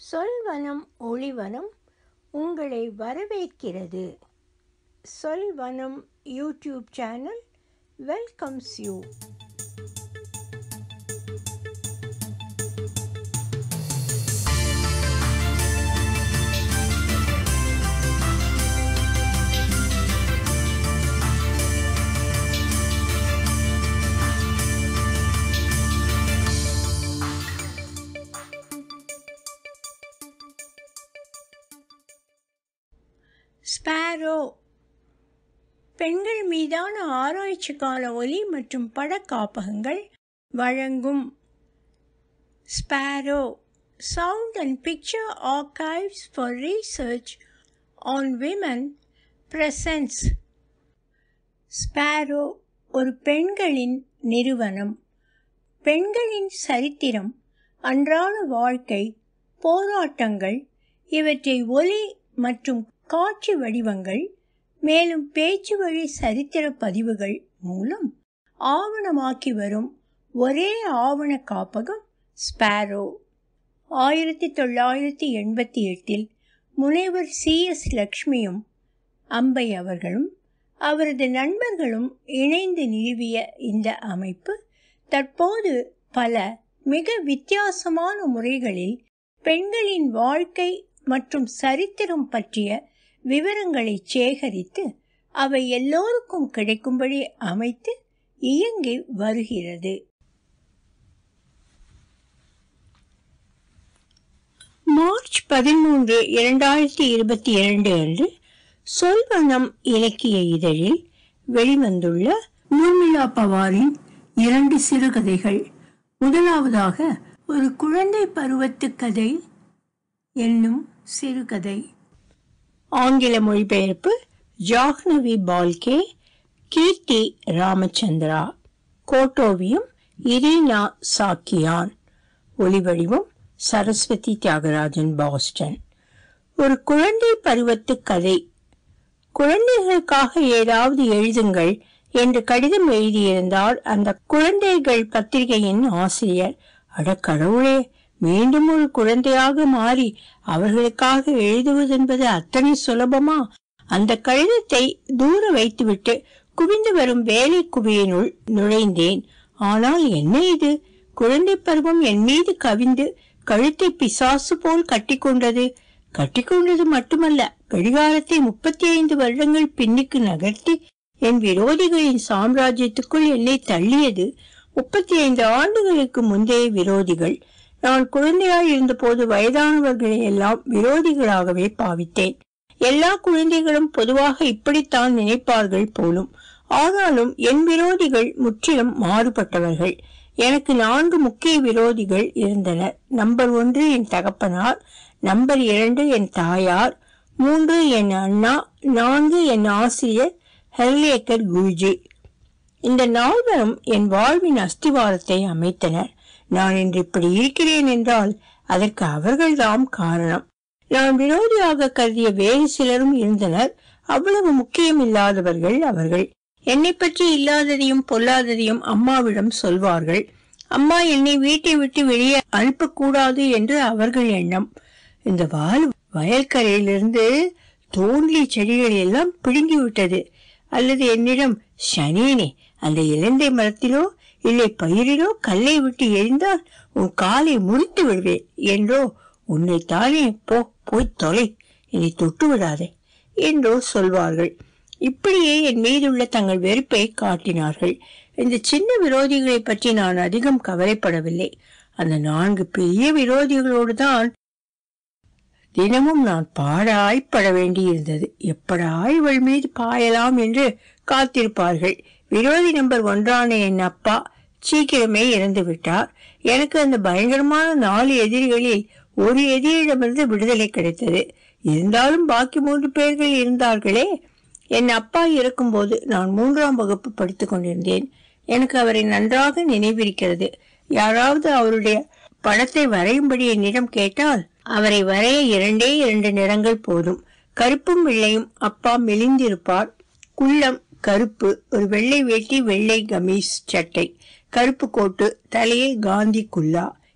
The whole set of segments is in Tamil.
சொல்வனம் ஒளிவனம் உங்களை வரவேற்கிறது Solvanam YouTube channel welcomes you Sparrow பெண்கள் மீதான ஆராய்ச்சிக்கான ஒலி மற்றும் படக்காப்பகங்கள் வழங்கும் Sparrow sound and picture archives for research on women presents Sparrow ஒரு பெண்களின் நிறுவனம் பெண்களின் சரித்திரம் அன்றாட வாழ்க்கை போராட்டங்கள் இவற்றை ஒலி மற்றும் காட்சி வடிவங்கள் மேலும் பேச்சு வழி சரித்திர பதிவுகள் மூலம் ஆவணமாக்கி வரும் ஒரே ஆவண காப்பகம் ஸ்பேரோ ஆயிரத்தி தொள்ளாயிரத்தி எண்பத்தி எட்டில் முனைவர் சி எஸ் லக்ஷ்மியும் அம்பை அவர்களும் அவரது நண்பர்களும் இணைந்து நிறுவிய இந்த அமைப்பு தற்போது பல மிக வித்தியாசமான முறைகளில் பெண்களின் வாழ்க்கை மற்றும் சரித்திரம் பற்றிய விவரங்களை சேகரித்து அவை எல்லோருக்கும் கிடைக்கும்படி அமைத்து இயங்கி வருகிறது மார்ச் பதிமூன்று இரண்டாயிரத்தி இருபத்தி இரண்டு அன்று சொல்வனம் இலக்கிய இதழில் வெளிவந்துள்ள ஊர்மிளா பவாரின் இரண்டு சிறுகதைகள் முதலாவதாக ஒரு குழந்தை பருவத்து கதை என்னும் சிறுகதை ஆங்கில மொழிபெயர்ப்பு ஜாஹ்னவி பால்கே கீர்த்தி ராமச்சந்திரா கோட்டோவியம் இரீனா சாக்கியான் ஒளிவடிவம் சரஸ்வதி தியாகராஜன் பாஸ்டன் ஒரு குழந்தை பருவத்து கதை குழந்தைகளுக்காக ஏதாவது எழுதுங்கள் என்று கடிதம் எழுதியிருந்தார் அந்த குழந்தைகள் பத்திரிகையின் ஆசிரியர் அட கடவுளே மீண்டும் ஒரு குழந்தையாக மாறி அவர்களுக்காக எழுதுவதென்பது அத்தனை சுலபமா அந்த கடிதத்தை தூர வைத்துவிட்டு குவிந்து வரும் வேலை குவியினுள் நுழைந்தேன் ஆனால் என்ன இது குழந்தை பருவம் என் மீது கவிந்து கழுத்தை பிசாசு போல் கட்டிக்கொண்டது கட்டிக்கொண்டது மட்டுமல்ல கடிகாரத்தை முப்பத்தி ஐந்து வருடங்கள் பின்னுக்கு நகர்த்தி என் விரோதிகளின் சாம்ராஜ்யத்துக்குள் என்னை தள்ளியது முப்பத்தி ஐந்து ஆண்டுகளுக்கு முந்தைய விரோதிகள் நான் குழந்தையாய் இருந்தபோது வயதானவர்களை எல்லாம் விரோதிகளாகவே பாவித்தேன் எல்லா குழந்தைகளும் பொதுவாக இப்படித்தான் நினைப்பார்கள் போலும் ஆனாலும் என் விரோதிகள் முற்றிலும் மாறுபட்டவர்கள் எனக்கு நான்கு முக்கிய விரோதிகள் இருந்தனர் நம்பர் ஒன்று என் தகப்பனார் நம்பர் இரண்டு என் தாயார் மூன்று என் அண்ணா நான்கு என் ஆசிரியர் ஹெர்லேக்கர் குருஜி இந்த நால்வரும் என் வாழ்வின் அஸ்திவாரத்தை அமைத்தனர் நான் இன்று இப்படி இருக்கிறேன் என்றால் அதற்கு அவர்கள்தாம் காரணம் நான் விரோதியாக கருதிய வேறு சிலரும் இருந்தனர் அவ்வளவு முக்கியம் இல்லாதவர்கள் அவர்கள் என்னை பற்றி இல்லாததையும் பொல்லாததையும் அம்மாவிடம் சொல்வார்கள் அம்மா என்னை வீட்டை விட்டு வெளியே அனுப்பக்கூடாது என்று அவர்கள் எண்ணம் இந்த வால் வயல்கரையிலிருந்து தோன்றி செடிகள் எல்லாம் பிடுங்கி விட்டது அல்லது என்னிடம் சனியனே அந்த இலந்தை மரத்திலோ இல்லை பயிரிலோ கல்லை விட்டு எரிந்தால் உன் காலை முறித்து விடுவேன் என்றோ உன்னை தானே போ போய் தொலை என்னை தொட்டு விடாதே என்றோ சொல்வார்கள் இப்படியே என் மீதுள்ள தங்கள் வெறுப்பை காட்டினார்கள் இந்த சின்ன விரோதிகளை பற்றி நான் அதிகம் கவலைப்படவில்லை அந்த நான்கு பெரிய விரோதிகளோடு தான் தினமும் நான் பாடாய்ப்பட வேண்டியிருந்தது எப்படா இவள் மீது பாயலாம் என்று காத்திருப்பார்கள் விரோதி நம்பர் ஒன்றான என் அப்பா சீக்கிரமே இறந்து விட்டார் எனக்கு அந்த பயங்கரமான நாலு எதிரிகளில் ஒரு எதிரிடமிருந்து விடுதலை கிடைத்தது இருந்தாலும் பாக்கி மூன்று பேர்கள் இருந்தார்களே என் அப்பா இருக்கும்போது நான் மூன்றாம் வகுப்பு படித்துக் கொண்டிருந்தேன் எனக்கு அவரை நன்றாக நினைவிருக்கிறது யாராவது அவருடைய படத்தை வரையும்படி என்னிடம் கேட்டால் அவரை வரைய இரண்டே இரண்டு நிறங்கள் போதும் கருப்பும் வெள்ளையும் அப்பா மெலிந்திருப்பார் குள்ளம் கருப்பு ஒரு வெள்ளை வேட்டி வெள்ளை கமீஸ் சட்டை கருப்பு கோட்டு தலையில் காந்தி குல்லா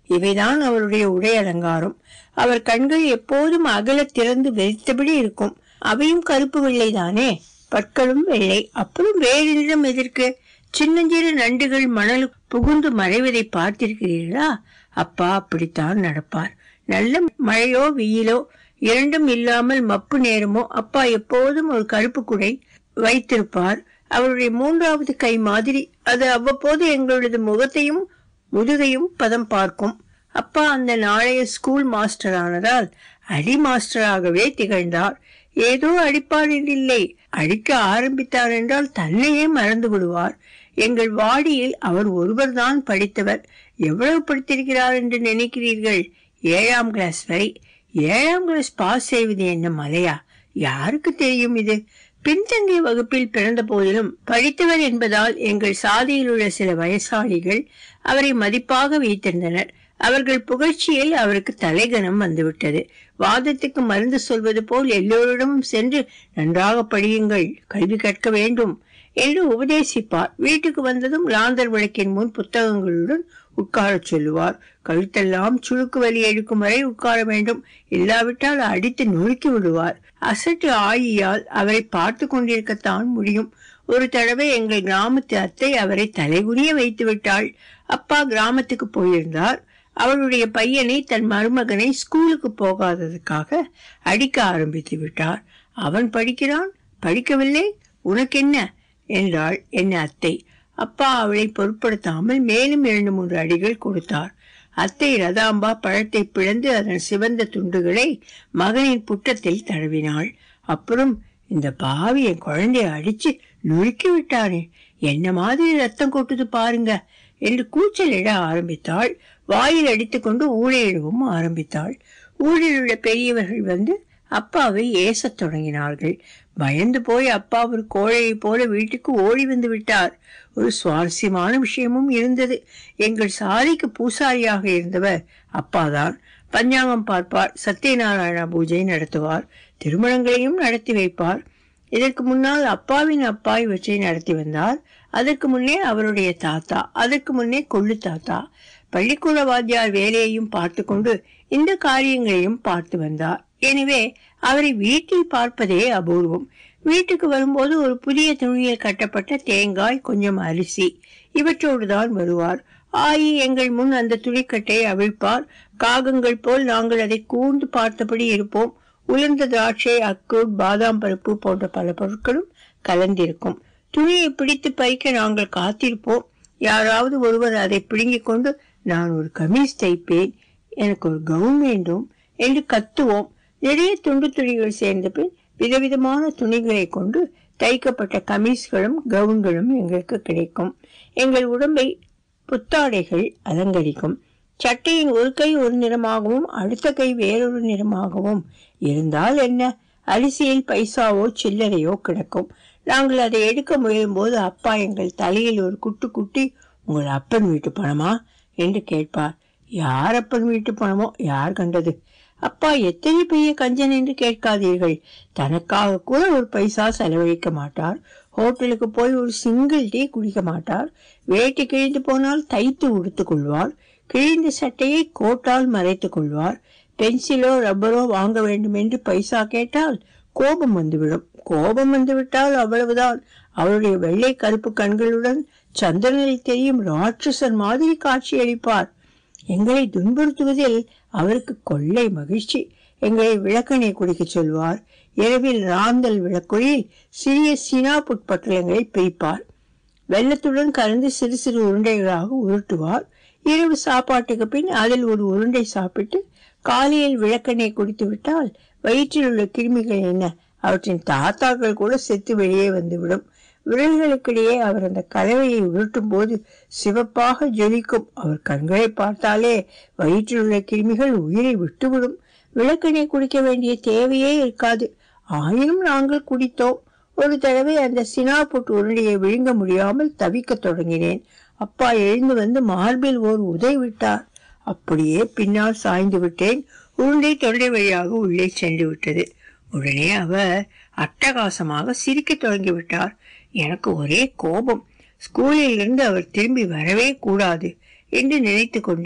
இவைதான் அவருடைய உடை அலங்காரம் அவர் கண்கள் எப்போதும் அகல திறந்து வெறித்தபடி இருக்கும் அவையும் கருப்பு வெள்ளை தானே பற்களும் வெள்ளை அப்புறம் வேறு நிறம் எதற்கு சின்னஞ்சிறு நண்டுகள் மணல் புகுந்து மறைவதை பார்த்திருக்கிறீர்களா அப்பா அப்படித்தான் நடப்பார் நல்ல மழையோ வெயிலோ இரண்டும் இல்லாமல் மப்பு நேரமோ அப்பா எப்போதும் ஒரு கருப்பு குடை வைத்திருப்பார் அவருடைய மூன்றாவது கை மாதிரி அது அவ்வப்போது எங்களது முகத்தையும் முதுகையும் பதம் பார்க்கும் அப்பா அந்த நாளைய ஸ்கூல் மாஸ்டர் ஆனதால் அடி மாஸ்டராகவே திகழ்ந்தார் ஏதோ அடிப்பார் இல்லை அடிக்க ஆரம்பித்தார் என்றால் தன்னையே மறந்து விடுவார் எங்கள் வாடியில் அவர் ஒருவர்தான் படித்தவர் எவ்வளவு படித்திருக்கிறார் என்று நினைக்கிறீர்கள் ஏழாம் கிளாஸ் வரை ஏழாம் கிளாஸ் பாஸ் செய்வது என்ன மலையா யாருக்கு தெரியும் இது பின்தங்கிய வகுப்பில் பிறந்த போதிலும் படித்தவர் என்பதால் எங்கள் சாதியில் உள்ள சில வயசாளிகள் அவரை மதிப்பாக வைத்திருந்தனர் அவர்கள் புகழ்ச்சியில் அவருக்கு தலைகணம் வந்துவிட்டது வாதத்துக்கு மருந்து சொல்வது போல் எல்லோரிடமும் சென்று நன்றாக படியுங்கள் கல்வி கற்க வேண்டும் என்று உபதேசிப்பார் வீட்டுக்கு வந்ததும் லாந்தர் விளக்கின் முன் புத்தகங்களுடன் உட்காரச் சொல்லுவார் கழுத்தெல்லாம் சுழுக்கு வலி எடுக்கும் வரை உட்கார வேண்டும் இல்லாவிட்டால் அடித்து நொறுக்கி விடுவார் அசட்டு ஆயியால் அவரை பார்த்து கொண்டிருக்கத்தான் முடியும் ஒரு தடவை எங்கள் கிராமத்து அத்தை அவரை தலைகுனிய வைத்து விட்டாள் அப்பா கிராமத்துக்கு போயிருந்தார் அவளுடைய பையனை தன் மருமகனை ஸ்கூலுக்கு போகாததுக்காக அடிக்க ஆரம்பித்து விட்டார் அவன் படிக்கிறான் படிக்கவில்லை உனக்கென்ன என்றாள் என் அத்தை அப்பா அவளை பொருட்படுத்தாமல் மேலும் இரண்டு மூன்று அடிகள் கொடுத்தார் அத்தை ரதாம்பா பழத்தை பிளந்து அதன் சிவந்த துண்டுகளை மகனின் புட்டத்தில் தடவினாள் அப்புறம் இந்த பாவி என் குழந்தைய அடிச்சு நுறுக்கி விட்டாரே என்ன மாதிரி ரத்தம் கொட்டுது பாருங்க என்று கூச்சலிட ஆரம்பித்தாள் வாயில் அடித்துக்கொண்டு ஊழையிடவும் ஆரம்பித்தாள் ஊரில் உள்ள பெரியவர்கள் வந்து அப்பாவை ஏசத் தொடங்கினார்கள் பயந்து போய் அப்பா ஒரு கோழையை போல வீட்டுக்கு ஓடி வந்து விட்டார் ஒரு சுவாரஸ்யமான விஷயமும் இருந்தது எங்கள் சாதிக்கு பூசாரியாக இருந்தவர் அப்பாதான் பஞ்சாங்கம் பார்ப்பார் சத்யநாராயண பூஜை நடத்துவார் திருமணங்களையும் நடத்தி வைப்பார் இதற்கு முன்னால் அப்பாவின் அப்பா இவற்றை நடத்தி வந்தார் அதற்கு முன்னே அவருடைய தாத்தா அதற்கு முன்னே கொள்ளு தாத்தா பள்ளிக்கூட வாத்தியார் வேலையையும் பார்த்து கொண்டு இந்த காரியங்களையும் பார்த்து வந்தார் எனவே அவரை வீட்டில் பார்ப்பதே அபூர்வம் வீட்டுக்கு வரும்போது ஒரு புதிய துணியில் கட்டப்பட்ட தேங்காய் கொஞ்சம் அரிசி இவற்றோடு தான் வருவார் ஆயி எங்கள் முன் அந்த துணிக்கட்டை அவிழ்ப்பார் காகங்கள் போல் நாங்கள் அதை கூர்ந்து பார்த்தபடி இருப்போம் உலர்ந்த திராட்சை அக்கூட் பாதாம் பருப்பு போன்ற பல பொருட்களும் கலந்திருக்கும் துணியை பிடித்து பறிக்க நாங்கள் காத்திருப்போம் யாராவது ஒருவர் அதை பிடுங்கிக் கொண்டு நான் ஒரு கமீஸ் தைப்பேன் எனக்கு ஒரு கவுன் வேண்டும் என்று கத்துவோம் நிறைய துண்டு துணிகள் சேர்ந்த பின் விதவிதமான துணிகளை கொண்டு தைக்கப்பட்ட கமீஸ்களும் கவுன்களும் எங்களுக்கு கிடைக்கும் எங்கள் உடம்பை புத்தாடைகள் அலங்கரிக்கும் சட்டையின் ஒரு கை ஒரு நிறமாகவும் அடுத்த கை வேறொரு நிறமாகவும் இருந்தால் என்ன அரிசியில் பைசாவோ சில்லறையோ கிடக்கும் நாங்கள் அதை எடுக்க முயலும் போது அப்பா எங்கள் தலையில் ஒரு குட்டு குட்டி உங்கள் அப்பன் வீட்டு பணமா என்று கேட்பார் யார் அப்பன் வீட்டு பணமோ யார் கண்டது அப்பா எத்தனை பெரிய கஞ்சன் என்று கேட்காதீர்கள் தனக்காக கூட ஒரு பைசா செலவழிக்க மாட்டார் ஹோட்டலுக்கு போய் ஒரு சிங்கிள் டீ குடிக்க மாட்டார் வேட்டி கிழிந்து போனால் தைத்து உடுத்துக் கொள்வார் கிழிந்த சட்டையை கோட்டால் மறைத்துக் கொள்வார் பென்சிலோ ரப்பரோ வாங்க வேண்டும் என்று பைசா கேட்டால் கோபம் வந்துவிடும் கோபம் வந்துவிட்டால் அவ்வளவுதான் அவருடைய வெள்ளை கருப்பு கண்களுடன் சந்திரனில் தெரியும் ராட்சசன் மாதிரி காட்சியளிப்பார் எங்களை துன்புறுத்துவதில் அவருக்கு கொள்ளை மகிழ்ச்சி எங்களை விளக்கணை குடிக்க சொல்வார் இரவில் ராந்தல் விளக்குழில் சிறிய சினா புட்பட்டலங்களை பிரிப்பார் வெள்ளத்துடன் கலந்து சிறு சிறு உருண்டைகளாக உருட்டுவார் இரவு சாப்பாட்டுக்கு பின் அதில் ஒரு உருண்டை சாப்பிட்டு காலையில் விளக்கெண்ணெய் குடித்து விட்டால் வயிற்றில் உள்ள கிருமிகள் என்ன அவற்றின் தாத்தாக்கள் கூட செத்து வெளியே வந்துவிடும் விரல்களுக்கிடையே அவர் அந்த கலவையை உருட்டும் போது சிவப்பாக ஜொலிக்கும் அவர் கண்களை பார்த்தாலே வயிற்றில் உள்ள கிருமிகள் உயிரை விட்டுவிடும் விளக்கெண்ணெய் குடிக்க வேண்டிய தேவையே இருக்காது ஆயினும் நாங்கள் குடித்தோம் ஒரு தடவை அந்த சினாபுட் உருண்டையை விழுங்க முடியாமல் தவிக்க தொடங்கினேன் அப்பா எழுந்து வந்து மார்பில் ஓர் உதை விட்டார் அப்படியே பின்னால் சாய்ந்து விட்டேன் உருண்டை தொண்டை வழியாக உள்ளே சென்று விட்டது உடனே அவர் அட்டகாசமாக சிரிக்க தொடங்கி விட்டார் எனக்கு ஒரே கோபம் ஸ்கூலில் இருந்து அவர் திரும்பி வரவே கூடாது என்று நினைத்து கொண்டேன்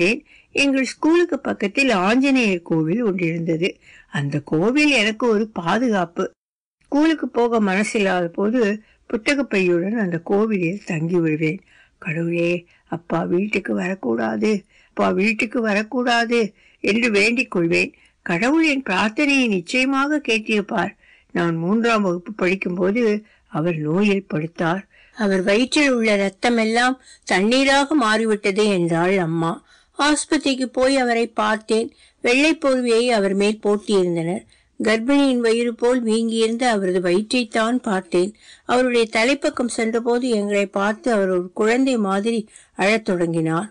எங்கள் ஸ்கூலுக்கு பக்கத்தில் ஆஞ்சநேயர் கோவில் ஒன்றிருந்தது அந்த கோவில் எனக்கு ஒரு பாதுகாப்பு ஸ்கூலுக்கு போக மனசில்லாத போது புத்தக பையுடன் அந்த கோவிலில் தங்கி விடுவேன் கடவுளே அப்பா வீட்டுக்கு வரக்கூடாது அப்பா வீட்டுக்கு வரக்கூடாது என்று வேண்டிக் கொள்வேன் கடவுள் என் பிரார்த்தனையை நிச்சயமாக கேட்டிருப்பார் நான் மூன்றாம் வகுப்பு படிக்கும்போது அவர் நோயில் படுத்தார் அவர் வயிற்றில் உள்ள ரத்தமெல்லாம் தண்ணீராக மாறிவிட்டது என்றாள் அம்மா ஆஸ்பத்திரிக்கு போய் அவரை பார்த்தேன் வெள்ளை போர்வையை அவர் மேல் போட்டியிருந்தனர் கர்ப்பிணியின் வயிறு போல் வீங்கியிருந்த அவரது வயிற்றைத்தான் பார்த்தேன் அவருடைய தலைப்பக்கம் சென்றபோது எங்களை பார்த்து அவர் ஒரு குழந்தை மாதிரி அழத் தொடங்கினார்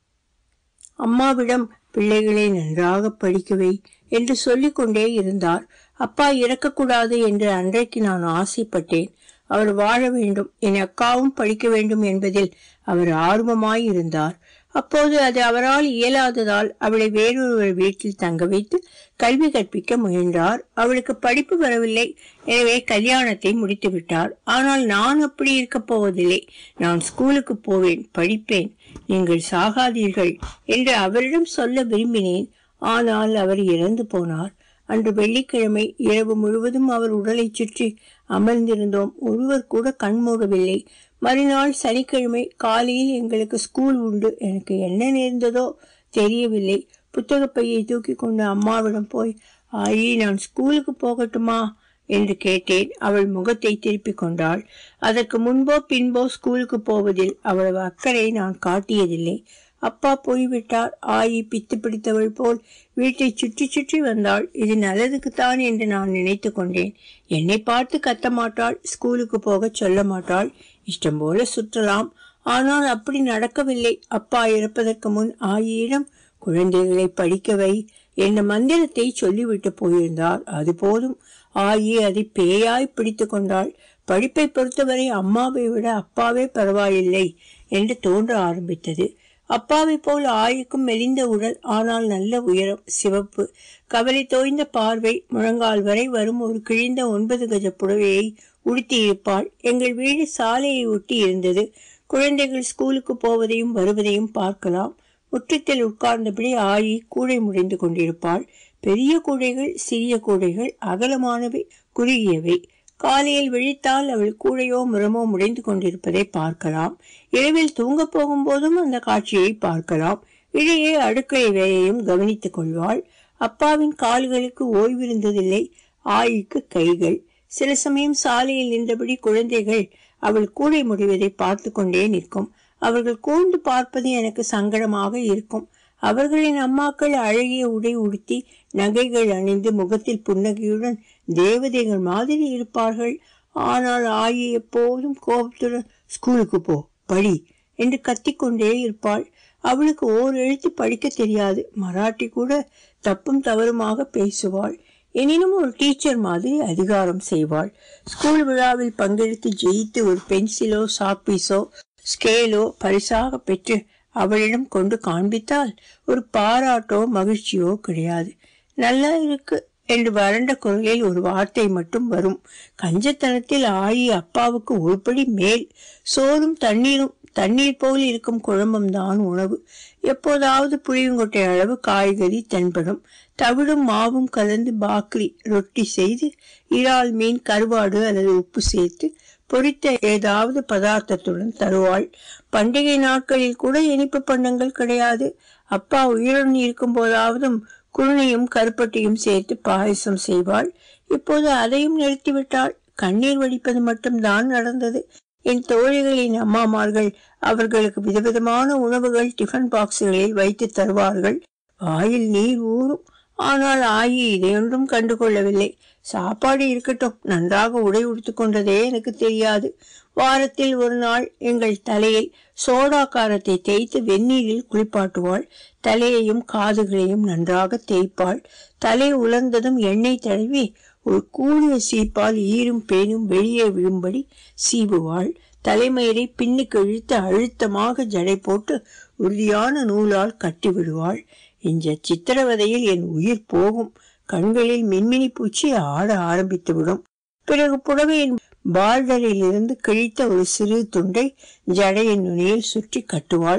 அம்மாவிடம் பிள்ளைகளை நன்றாக படிக்கவை என்று சொல்லிக் கொண்டே இருந்தார் அப்பா இறக்கக்கூடாது என்று அன்றைக்கு நான் ஆசைப்பட்டேன் அவர் வாழ வேண்டும் என் அக்காவும் படிக்க வேண்டும் என்பதில் அவர் ஆர்வமாய் இருந்தார் அப்போது அது அவரால் இயலாததால் அவளை வேறொருவர் வீட்டில் தங்க வைத்து கல்வி கற்பிக்க முயன்றார் அவளுக்கு படிப்பு வரவில்லை எனவே கல்யாணத்தை முடித்து விட்டார் ஆனால் நான் அப்படி இருக்கப் போவதில்லை நான் ஸ்கூலுக்கு போவேன் படிப்பேன் நீங்கள் சாகாதீர்கள் என்று அவரிடம் சொல்ல விரும்பினேன் ஆனால் அவர் இறந்து போனார் அன்று வெள்ளிக்கிழமை இரவு முழுவதும் அவர் உடலை சுற்றி அமர்ந்திருந்தோம் ஒருவர் கூட கண் மூடவில்லை மறுநாள் சனிக்கிழமை காலையில் எங்களுக்கு ஸ்கூல் உண்டு எனக்கு என்ன நேர்ந்ததோ தெரியவில்லை புத்தகப் பையை தூக்கி கொண்டு அம்மாவிடம் போய் ஆயி நான் ஸ்கூலுக்கு போகட்டுமா என்று கேட்டேன் அவள் முகத்தை திருப்பிக் கொண்டாள் அதற்கு முன்போ பின்போ ஸ்கூலுக்கு போவதில் அவ்வளவு அக்கறை நான் காட்டியதில்லை அப்பா போய்விட்டார் ஆயி பித்து பிடித்தவள் போல் வீட்டை சுற்றி சுற்றி வந்தாள் இது நல்லதுக்குத்தான் என்று நான் நினைத்து கொண்டேன் என்னை பார்த்து கத்த மாட்டாள் ஸ்கூலுக்கு போக சொல்ல மாட்டாள் இஷ்டம் போல சுற்றலாம் ஆனால் அப்படி நடக்கவில்லை அப்பா இறப்பதற்கு முன் ஆயியிடம் குழந்தைகளை படிக்கவை என்ற மந்திரத்தை சொல்லிவிட்டு போயிருந்தார் அது போதும் ஆயி அதை பேயாய் பிடித்து கொண்டாள் படிப்பை பொறுத்தவரை அம்மாவை விட அப்பாவே பரவாயில்லை என்று தோன்ற ஆரம்பித்தது அப்பாவை போல் ஆயுக்கும் மெலிந்த உடல் ஆனால் நல்ல உயரம் சிவப்பு கவலை தோய்ந்த பார்வை முழங்கால் வரை வரும் ஒரு கிழிந்த ஒன்பது கஜ புடவையை உடுத்தியிருப்பாள் எங்கள் வீடு சாலையை ஒட்டி இருந்தது குழந்தைகள் ஸ்கூலுக்கு போவதையும் வருவதையும் பார்க்கலாம் முற்றத்தில் உட்கார்ந்தபடி ஆயி கூடை முடைந்து கொண்டிருப்பாள் பெரிய கூடைகள் சிறிய கூடைகள் அகலமானவை குறுகியவை காலையில் விழித்தால் அவள் கூடையோ முரமோ முடைந்து கொண்டிருப்பதை பார்க்கலாம் இரவில் தூங்க போகும்போதும் அந்த காட்சியை பார்க்கலாம் இடையே அடுக்களை வேலையும் கவனித்துக் கொள்வாள் அப்பாவின் கால்களுக்கு ஓய்விருந்ததில்லை ஆயிக்கு கைகள் சில சமயம் சாலையில் நின்றபடி குழந்தைகள் அவள் கூடை முடிவதை பார்த்து கொண்டே நிற்கும் அவர்கள் கூர்ந்து பார்ப்பது எனக்கு சங்கடமாக இருக்கும் அவர்களின் அம்மாக்கள் அழகிய உடை உடுத்தி நகைகள் அணிந்து முகத்தில் புன்னகையுடன் தேவதைகள் மாதிரி இருப்பார்கள் ஆனால் ஆயி எப்போதும் கோபத்துடன் ஸ்கூலுக்கு போ படி என்று கத்திக்கொண்டே இருப்பாள் அவளுக்கு ஓர் எழுத்து படிக்க தெரியாது மராட்டி கூட தப்பும் தவறுமாக பேசுவாள் எனினும் ஒரு டீச்சர் மாதிரி அதிகாரம் செய்வாள் ஸ்கூல் விழாவில் பங்கெடுத்து ஜெயித்து ஒரு பென்சிலோ சாக்பீஸோ ஸ்கேலோ பரிசாக பெற்று அவளிடம் கொண்டு காண்பித்தால் ஒரு பாராட்டோ மகிழ்ச்சியோ கிடையாது நல்லா இருக்கு என்று வறண்ட குரலில் ஒரு வார்த்தை மட்டும் வரும் கஞ்சத்தனத்தில் ஆயி அப்பாவுக்கு ஒருபடி மேல் சோறும் தண்ணீரும் தண்ணீர் போல் இருக்கும் குழம்பும் தான் உணவு எப்போதாவது புளியங்கொட்டை அளவு காய்கறி தென்படும் தவிடும் மாவும் கலந்து பாக்ரி ரொட்டி செய்து இறால் மீன் கருவாடு அல்லது உப்பு சேர்த்து பொரித்த ஏதாவது பதார்த்தத்துடன் தருவாள் பண்டிகை நாட்களில் கூட இனிப்பு பண்டங்கள் கிடையாது அப்பா உயிருடன் இருக்கும் போதாவதும் குருணையும் கருப்பட்டியும் சேர்த்து பாயசம் செய்வாள் இப்போது அதையும் நிறுத்திவிட்டாள் கண்ணீர் வடிப்பது மட்டும்தான் நடந்தது என் தோழிகளின் அம்மாமார்கள் அவர்களுக்கு விதவிதமான உணவுகள் டிஃபன் பாக்ஸுகளில் வைத்து தருவார்கள் வாயில் நீர் ஊறும் ஆனால் ஆயி இதையொன்றும் கண்டுகொள்ளவில்லை சாப்பாடு இருக்கட்டும் நன்றாக உடை உடுத்திக் கொண்டதே எனக்கு தெரியாது வாரத்தில் ஒரு நாள் எங்கள் தலையில் சோடா காரத்தை தேய்த்து வெந்நீரில் குளிப்பாட்டுவாள் தலையையும் காதுகளையும் நன்றாக தேய்ப்பாள் தலை உலர்ந்ததும் எண்ணெய் தடவி ஒரு கூடிய சீப்பால் ஈரும் பேனும் வெளியே விழும்படி சீவுவாள் தலைமயிரை பின்னுக்கு இழுத்து அழுத்தமாக ஜடை போட்டு உறுதியான நூலால் கட்டி விடுவாள் இந்த சித்திரவதையில் என் உயிர் போகும் கண்களில் மின்மினி பூச்சி ஆட ஆரம்பித்துவிடும் பிறகு புடவையின் பார்டரில் இருந்து கிழித்த ஒரு சிறு துண்டை ஜடையின் நுனியில் சுற்றி கட்டுவாள்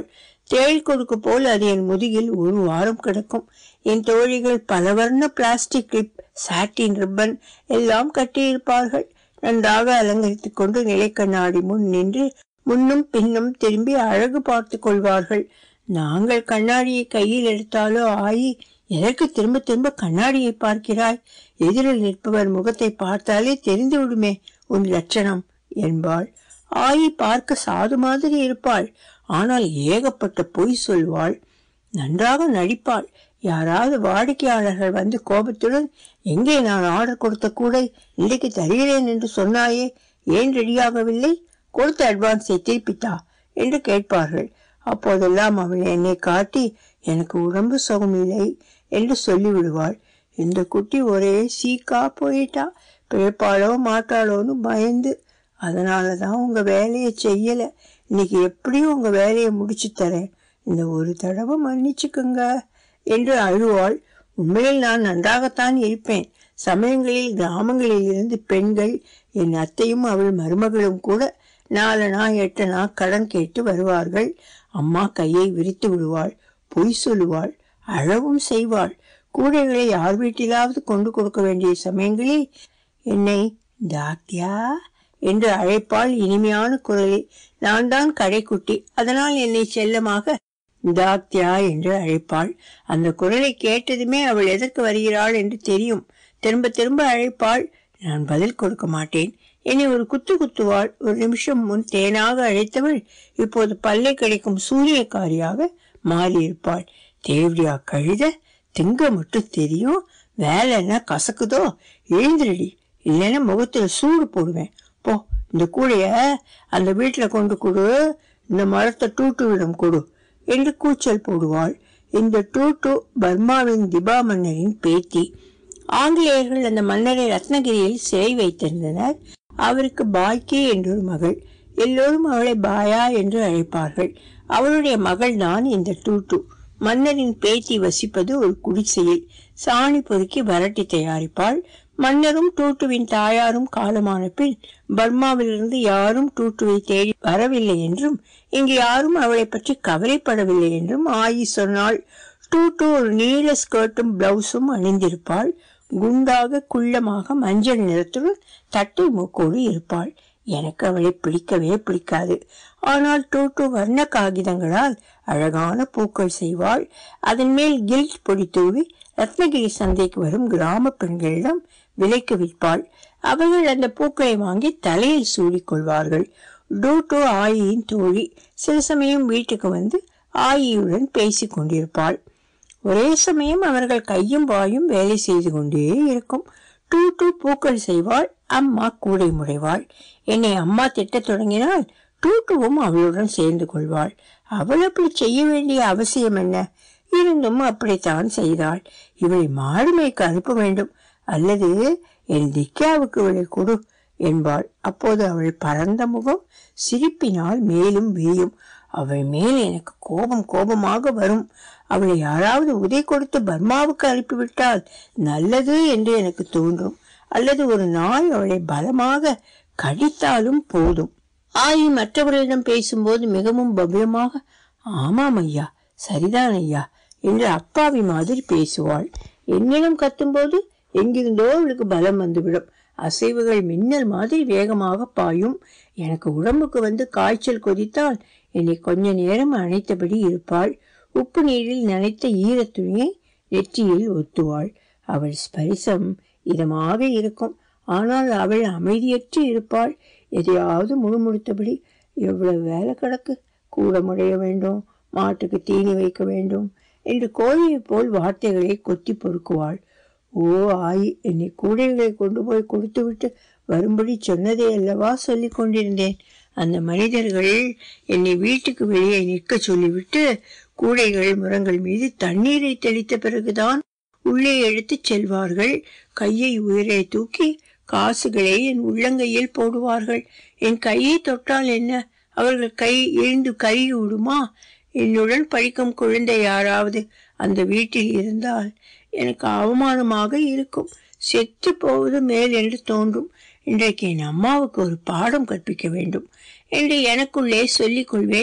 தேள் கொடுக்கு போல் அது என் முதுகில் ஒரு வாரம் கிடக்கும் என் தோழிகள் பலவர்ண பிளாஸ்டிக் கிளிப் சாட்டின் ரிப்பன் எல்லாம் கட்டியிருப்பார்கள் நன்றாக அலங்கரித்துக் கொண்டு நிலைக்கண்ணாடி முன் நின்று முன்னும் பின்னும் திரும்பி அழகு பார்த்து கொள்வார்கள் நாங்கள் கண்ணாடியை கையில் எடுத்தாலோ ஆயி எதற்கு திரும்ப திரும்ப கண்ணாடியை பார்க்கிறாய் எதிரில் நிற்பவர் முகத்தை பார்த்தாலே தெரிந்து விடுமே உன் லட்சணம் என்பாள் ஆயி பார்க்க சாது மாதிரி இருப்பாள் ஆனால் ஏகப்பட்ட பொய் சொல்வாள் நன்றாக நடிப்பாள் யாராவது வாடிக்கையாளர்கள் வந்து கோபத்துடன் எங்கே நான் ஆர்டர் கொடுத்த கூடை இன்றைக்கு தருகிறேன் என்று சொன்னாயே ஏன் ரெடியாகவில்லை கொடுத்த அட்வான்ஸை திருப்பித்தா என்று கேட்பார்கள் அப்போதெல்லாம் அவள் என்னை காட்டி எனக்கு உடம்பு சுகமில்லை என்று சொல்லிவிடுவாள் இந்த குட்டி ஒரே சீக்கா போயிட்டா பிழைப்பாளோ மாட்டாளோன்னு பயந்து அதனால தான் உங்க வேலையை செய்யல இன்னைக்கு எப்படியும் உங்க வேலையை முடிச்சு தரேன் இந்த ஒரு தடவை மன்னிச்சுக்குங்க என்று அழுவாள் உண்மையில் நான் நன்றாகத்தான் இருப்பேன் சமயங்களில் கிராமங்களில் இருந்து பெண்கள் என் அத்தையும் அவள் மருமகளும் கூட நாலனா எட்டனா கடன் கேட்டு வருவார்கள் அம்மா கையை விரித்து விடுவாள் பொய் சொல்லுவாள் அழவும் செய்வாள் கூடைகளை யார் வீட்டிலாவது கொண்டு கொடுக்க வேண்டிய சமயங்களில் என்னை டாக்டியா என்று அழைப்பாள் இனிமையான குரலில் நான் தான் கடைக்குட்டி அதனால் என்னை செல்லமாக டாக்டியா என்று அழைப்பாள் அந்த குரலை கேட்டதுமே அவள் எதற்கு வருகிறாள் என்று தெரியும் திரும்ப திரும்ப அழைப்பாள் நான் பதில் கொடுக்க மாட்டேன் என்னை ஒரு குத்து குத்துவாள் ஒரு நிமிஷம் முன் தேனாக அழைத்தவள் இப்போது பல்லை கிடைக்கும் சூரியக்காரியாக மாறியிருப்பாள் தேவடியா கழுத திங்க மட்டும் தெரியும் வேலை என்ன கசக்குதோ எழுந்திரடி இல்லைன்னா முகத்துல சூடு போடுவேன் போ இந்த கூடைய அந்த வீட்டுல கொண்டு கொடு இந்த மரத்தை டூட்டுவிடம் கொடு என்று கூச்சல் போடுவாள் இந்த டூட்டு பர்மாவின் திபா மன்னரின் பேத்தி ஆங்கிலேயர்கள் அந்த மன்னரை ரத்னகிரியில் சிறை வைத்திருந்தனர் அவருக்கு பாய்கே என்றொரு மகள் எல்லோரும் அவளை பாயா என்று அழைப்பார்கள் அவளுடைய மகள் தான் இந்த டூட்டு மன்னரின் பேத்தி வசிப்பது ஒரு குடிசையில் சாணி பொறுக்கி வரட்டி தயாரிப்பாள் மன்னரும் டூட்டுவின் தாயாரும் காலமான பின் பர்மாவிலிருந்து யாரும் டூட்டுவை தேடி வரவில்லை என்றும் இங்கு யாரும் அவளை பற்றி கவலைப்படவில்லை என்றும் ஆயி சொன்னாள் டூட்டு ஒரு நீல ஸ்கர்ட்டும் பிளவுஸும் அணிந்திருப்பாள் குண்டாக குள்ளமாக மஞ்சள் நிறத்துடன் தட்டை மூக்கோடு இருப்பாள் எனக்கு அவளை பிடிக்கவே பிடிக்காது ஆனால் டூட்டு வர்ண காகிதங்களால் அழகான பூக்கள் செய்வாள் அதன் மேல் கில்ட் பொடி தூவி ரத்னகிரி சந்தைக்கு வரும் கிராம பெண்களிடம் விலைக்கு விற்பாள் அவர்கள் அந்த பூக்களை வாங்கி தலையில் சூடிக்கொள்வார்கள் டூட்டு ஆயியின் தோழி சில சமயம் வீட்டுக்கு வந்து ஆயியுடன் பேசிக் கொண்டிருப்பாள் ஒரே சமயம் அவர்கள் கையும் வாயும் வேலை செய்து கொண்டே இருக்கும் டூ டூ பூக்கள் செய்வாள் அம்மா கூடை முடைவாள் என்னை அம்மா திட்டத் தொடங்கினால் டூட்டுவும் அவளுடன் சேர்ந்து கொள்வாள் அவள் அப்படி செய்ய வேண்டிய அவசியம் என்ன இருந்தும் அப்படித்தான் செய்தாள் இவளை மாடு மேய்க்க அனுப்ப வேண்டும் அல்லது என் திக்காவுக்கு இவளை கொடு என்பாள் அப்போது அவள் பரந்த முகம் சிரிப்பினால் மேலும் வீயும் அவள் மேல் எனக்கு கோபம் கோபமாக வரும் அவளை யாராவது உதை கொடுத்து பர்மாவுக்கு அனுப்பிவிட்டால் நல்லது என்று எனக்கு தோன்றும் அல்லது ஒரு நாய் அவளை பலமாக கடித்தாலும் போதும் ஆயி மற்றவர்களிடம் பேசும்போது மிகவும் பவ்யமாக ஆமாம் ஐயா சரிதான் ஐயா என்று அப்பாவி மாதிரி பேசுவாள் என்னிடம் கத்தும்போது எங்கிருந்தோ அவளுக்கு பலம் வந்துவிடும் அசைவுகள் மின்னல் மாதிரி வேகமாக பாயும் எனக்கு உடம்புக்கு வந்து காய்ச்சல் கொதித்தால் என்னை கொஞ்ச நேரம் அணைத்தபடி இருப்பாள் உப்பு நீரில் நனைத்த ஈரத் துணியை நெற்றியில் ஒத்துவாள் அவள் ஸ்பரிசம் இதமாக இருக்கும் ஆனால் அவள் அமைதியற்று இருப்பாள் எதையாவது முழுமுழுத்தபடி எவ்வளவு வேலை கிடக்கு கூட முடைய வேண்டும் மாட்டுக்கு தீனி வைக்க வேண்டும் என்று கோழியைப் போல் வார்த்தைகளை கொத்தி பொறுக்குவாள் ஓ ஆயி என்னை கூடைகளை கொண்டு போய் கொடுத்துவிட்டு வரும்படி சொன்னதே அல்லவா சொல்லிக் கொண்டிருந்தேன் அந்த மனிதர்கள் என்னை வீட்டுக்கு வெளியே நிற்க சொல்லிவிட்டு கூடைகள் முரங்கள் மீது தண்ணீரை தெளித்த பிறகுதான் உள்ளே எடுத்துச் செல்வார்கள் கையை உயிரை தூக்கி காசுகளை என் உள்ளங்கையில் போடுவார்கள் என் கையை தொட்டால் என்ன அவர்கள் கை எழுந்து கருகி விடுமா என்னுடன் படிக்கும் குழந்தை யாராவது அந்த வீட்டில் இருந்தால் எனக்கு அவமானமாக இருக்கும் செத்து போவது மேல் என்று தோன்றும் இன்றைக்கு என் அம்மாவுக்கு ஒரு பாடம் கற்பிக்க வேண்டும் என்று எனக்குள்ளே சொல்லிக் கொள்வேன்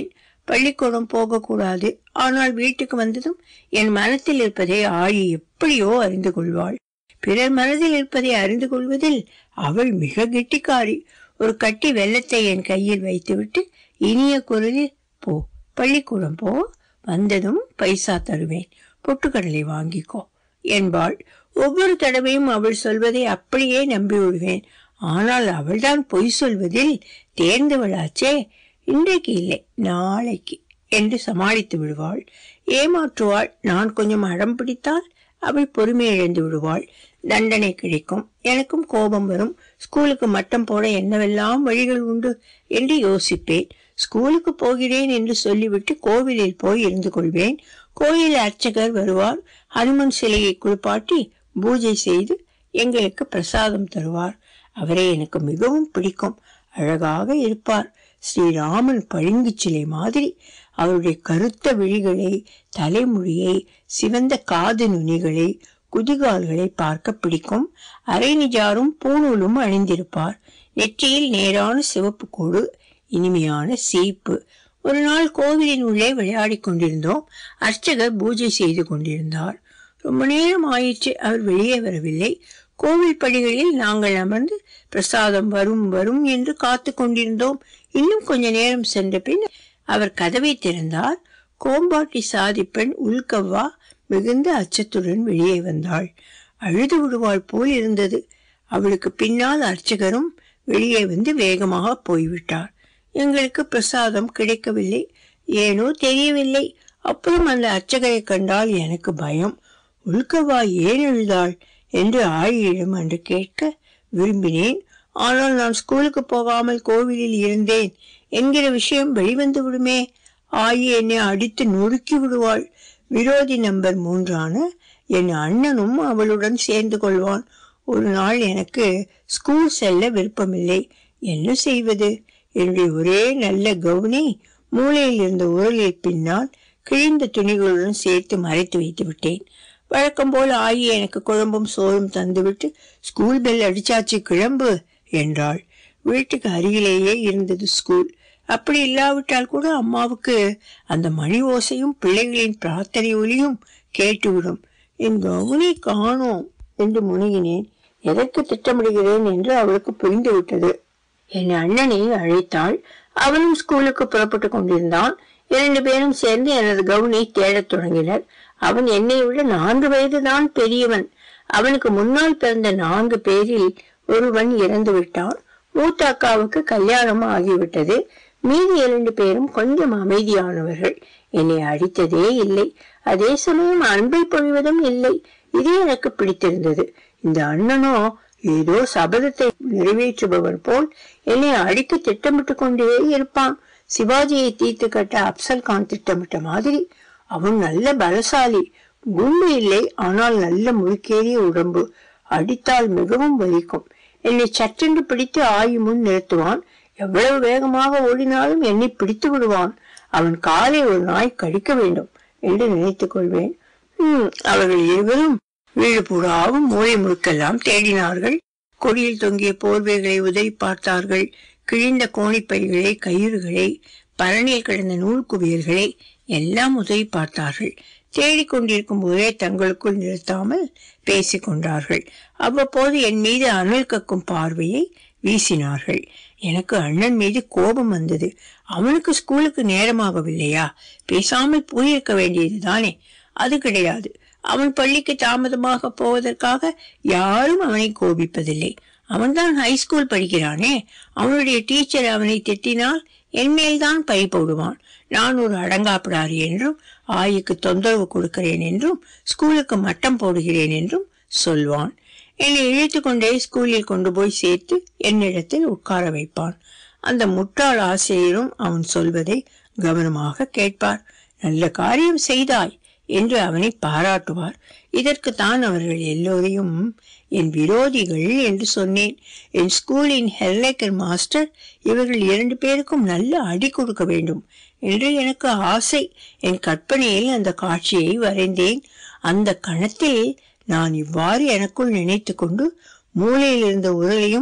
பள்ளிக்கூடம் போகக்கூடாது ஆனால் வீட்டுக்கு வந்ததும் என் மனத்தில் இருப்பதை ஆழி எப்படியோ அறிந்து கொள்வாள் பிறர் மனதில் இருப்பதை அறிந்து கொள்வதில் அவள் மிக கெட்டிக்காரி ஒரு கட்டி வெள்ளத்தை என் கையில் வைத்துவிட்டு இனிய குரலில் போ பள்ளிக்கூடம் போ வந்ததும் பைசா தருவேன் பொட்டுக்கடலை வாங்கிக்கோ என்பாள் ஒவ்வொரு தடவையும் அவள் சொல்வதை அப்படியே நம்பி விடுவேன் ஆனால் அவள்தான் பொய் சொல்வதில் தேர்ந்தவளாச்சே இன்றைக்கு இல்லை நாளைக்கு என்று சமாளித்து விடுவாள் ஏமாற்றுவாள் நான் கொஞ்சம் அடம் பிடித்தால் அவள் பொறுமை இழந்து விடுவாள் தண்டனை கிடைக்கும் எனக்கும் கோபம் வரும் ஸ்கூலுக்கு மட்டம் போட என்னவெல்லாம் வழிகள் உண்டு என்று யோசிப்பேன் ஸ்கூலுக்கு போகிறேன் என்று சொல்லிவிட்டு கோவிலில் போய் இருந்து கொள்வேன் கோயில் அர்ச்சகர் வருவார் ஹனுமன் சிலையை குளிப்பாட்டி பூஜை செய்து எங்களுக்கு பிரசாதம் தருவார் அவரை எனக்கு மிகவும் பிடிக்கும் அழகாக இருப்பார் ஸ்ரீராமன் பளிங்கு சிலை மாதிரி அவருடைய கருத்த விழிகளை தலைமுடியை சிவந்த காது நுனிகளை குதிகால்களை பார்க்க பிடிக்கும் அரை நிஜாரும் பூணூலும் அணிந்திருப்பார் நெற்றியில் நேரான சிவப்பு கோடு இனிமையான சீப்பு ஒரு நாள் கோவிலின் உள்ளே விளையாடிக் கொண்டிருந்தோம் அர்ச்சகர் பூஜை செய்து கொண்டிருந்தார் ரொம்ப நேரம் ஆயிற்று அவர் வெளியே வரவில்லை கோவில் படிகளில் நாங்கள் அமர்ந்து பிரசாதம் வரும் வரும் என்று காத்து கொண்டிருந்தோம் இன்னும் கொஞ்ச நேரம் சென்ற பின் அவர் கதவை திறந்தார் கோம்பாட்டி சாதிப்பெண் உள்கவ்வா மிகுந்த அச்சத்துடன் வெளியே வந்தாள் அழுது விடுவாள் போல் இருந்தது அவளுக்கு பின்னால் அர்ச்சகரும் வெளியே வந்து வேகமாக போய்விட்டார் எங்களுக்கு பிரசாதம் கிடைக்கவில்லை ஏனோ தெரியவில்லை அப்புறம் அந்த அர்ச்சகரை கண்டால் எனக்கு பயம் உள்கவா ஏன் எழுதாள் என்று ஆழியிடம் அன்று கேட்க விரும்பினேன் ஆனால் நான் ஸ்கூலுக்கு போகாமல் கோவிலில் இருந்தேன் என்கிற விஷயம் வெளிவந்து விடுமே ஆயி என்னை அடித்து நொறுக்கி விடுவாள் விரோதி நம்பர் மூன்றான என் அண்ணனும் அவளுடன் சேர்ந்து கொள்வான் ஒரு நாள் எனக்கு ஸ்கூல் செல்ல விருப்பமில்லை என்ன செய்வது என்னுடைய ஒரே நல்ல கவுனை மூலையில் இருந்த உரலில் பின்னால் கிழிந்த துணிகளுடன் சேர்த்து மறைத்து வைத்து விட்டேன் வழக்கம் போல் ஆகி எனக்கு குழம்பும் சோறும் தந்துவிட்டு ஸ்கூல் பெல் அடிச்சாச்சு கிளம்பு என்றாள் வீட்டுக்கு அருகிலேயே இருந்தது ஸ்கூல் அப்படி இல்லாவிட்டால் கூட அம்மாவுக்கு அந்த மணி ஓசையும் பிள்ளைகளின் பிரார்த்தனை ஒலியும் கேட்டுவிடும் என் கவுனை காணோம் என்று முனகினேன் எதற்கு திட்டமிடுகிறேன் என்று அவளுக்கு புரிந்துவிட்டது என் அண்ணனை அழைத்தாள் அவனும் ஸ்கூலுக்கு புறப்பட்டு கொண்டிருந்தான் இரண்டு பேரும் சேர்ந்து எனது கவுனை தேடத் தொடங்கினர் அவன் என்னை விட நான்கு வயதுதான் பெரியவன் அவனுக்கு முன்னால் பிறந்த நான்கு பேரில் ஒருவன் இறந்து விட்டான் மூத்த அக்காவுக்கு கல்யாணம் ஆகிவிட்டது மீதி இரண்டு பேரும் கொஞ்சம் அமைதியானவர்கள் என்னை அடித்ததே இல்லை அதே சமயம் அன்பை பொழிவதும் இல்லை இது எனக்கு பிடித்திருந்தது இந்த அண்ணனோ ஏதோ சபதத்தை நிறைவேற்றுபவர் போல் என்னை அடிக்க திட்டமிட்டு கொண்டே இருப்பான் சிவாஜியை தீர்த்து கட்ட அப்சல் கான் திட்டமிட்ட மாதிரி அவன் நல்ல பலசாலி குண்டு இல்லை ஆனால் நல்ல முழுக்கேறிய உடம்பு அடித்தால் மிகவும் வலிக்கும் என்னை சற்றென்று பிடித்து ஆயி முன் நிறுத்துவான் எவ்வளவு வேகமாக ஓடினாலும் என்னை பிடித்து விடுவான் அவன் காலை ஒரு நாய் கடிக்க வேண்டும் என்று நினைத்துக் கொள்வேன் ஹம், அவர்கள் இருவரும் வீடு பூராவும் மூலை முழுக்கெல்லாம் தேடினார்கள் கொடியில் தொங்கிய போர்வைகளை உதறி பார்த்தார்கள் கிழிந்த கோணிப்பைகளை கயிறுகளை பரணியில் கிடந்த நூல் குவியல்களை எல்லாம் உதவி பார்த்தார்கள் தேடிக் கொண்டிருக்கும் போதே தங்களுக்குள் நிறுத்தாமல் பேசிக் கொண்டார்கள் அவ்வப்போது என் மீது அனல் கக்கும் பார்வையை வீசினார்கள் எனக்கு அண்ணன் மீது கோபம் வந்தது அவனுக்கு ஸ்கூலுக்கு நேரமாகவில்லையா பேசாமல் போயிருக்க வேண்டியது தானே அது கிடையாது அவன் பள்ளிக்கு தாமதமாக போவதற்காக யாரும் அவனை கோபிப்பதில்லை அவன்தான் ஹைஸ்கூல் படிக்கிறானே அவனுடைய டீச்சர் அவனை திட்டினால் என் மேல்தான் பழி போடுவான் நான் ஒரு அடங்காப்பிடாரி என்றும் ஆய்க்கு தொந்தரவு கொடுக்கிறேன் என்றும் ஸ்கூலுக்கு மட்டம் போடுகிறேன் என்றும் சொல்வான் என்னை இழுத்து கொண்டே ஸ்கூலில் கொண்டு போய் சேர்த்து என்னிடத்தில் உட்கார வைப்பான் அந்த முட்டாள் ஆசிரியரும் அவன் சொல்வதை கவனமாக கேட்பார் நல்ல காரியம் செய்தாய் என்று அவனை பாராட்டுவார் இதற்கு தான் அவர்கள் எல்லோரையும் என் விரோதிகள் என்று சொன்னேன் என் ஸ்கூலின் ஹெர்லேக்கர் மாஸ்டர் இவர்கள் இரண்டு பேருக்கும் நல்ல அடி கொடுக்க வேண்டும் என்று எனக்கு ஆசை என் கற்பனையில் அந்த காட்சியை வரைந்தேன் அந்த கணத்தில் நான் இவ்வாறு எனக்குள் நினைத்து கொண்டு மூலையில் இருந்த உரலையும்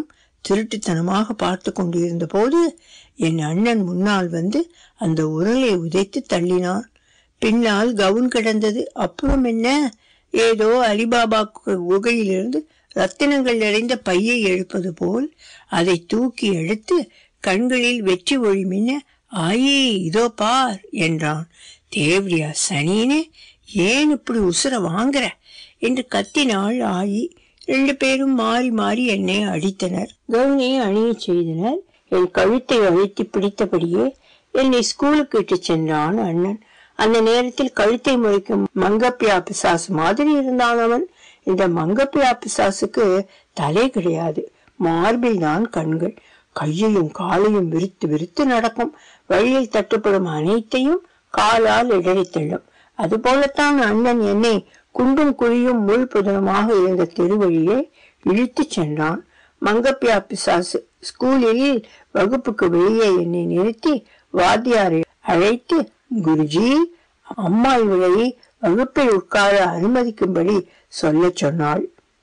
திருட்டுத்தனமாக பார்த்து கொண்டிருந்த போது என் அண்ணன் முன்னால் வந்து அந்த உரலை உதைத்து தள்ளினான் பின்னால் கவுன் கிடந்தது அப்புறம் என்ன ஏதோ அலிபாபா கு- குகையிலிருந்து ரத்தினங்கள் நிறைந்த பையை எடுப்பது போல் அதை தூக்கி எடுத்து கண்களில் வெற்றி ஒளி மின்ன ஆயே இதோ பார் என்றான் தேவரியா சனினே ஏன் இப்படி உசுர வாங்குற என்று கத்தினாள் ஆயி ரெண்டு பேரும் மாறி மாறி என்னை அடித்தனர் கவுனை அணியச் செய்தனர் என் கழுத்தை அழுத்தி பிடித்தபடியே என்னை ஸ்கூலுக்கு இட்டுச் சென்றான் அண்ணன் அந்த நேரத்தில் கழுத்தை முறைக்கும் மங்கப்பியா பிசாசு மாதிரி இருந்தான் அவன் இந்த மங்கப்பியா பிசாசுக்கு தலை கிடையாது மார்பில் தான் கண்கள் கையையும் காலையும் விரித்து விரித்து நடக்கும் வழியில் தட்டுப்படும் அனைத்தையும் காலால் இடறித் தள்ளும் அதுபோலத்தான் அண்ணன் என்னை குண்டும் குழியும் முள் புதனமாக இருந்த தெருவழியே இழுத்துச் சென்றான் மங்கப்பியா பிசாசு ஸ்கூலில் வகுப்புக்கு வெளியே என்னை நிறுத்தி வாத்தியாரை அழைத்து குருஜி அம்மா இவளை வகுப்பில் உட்கார அனுமதிக்கும்படி சொல்லச் சொன்னாள்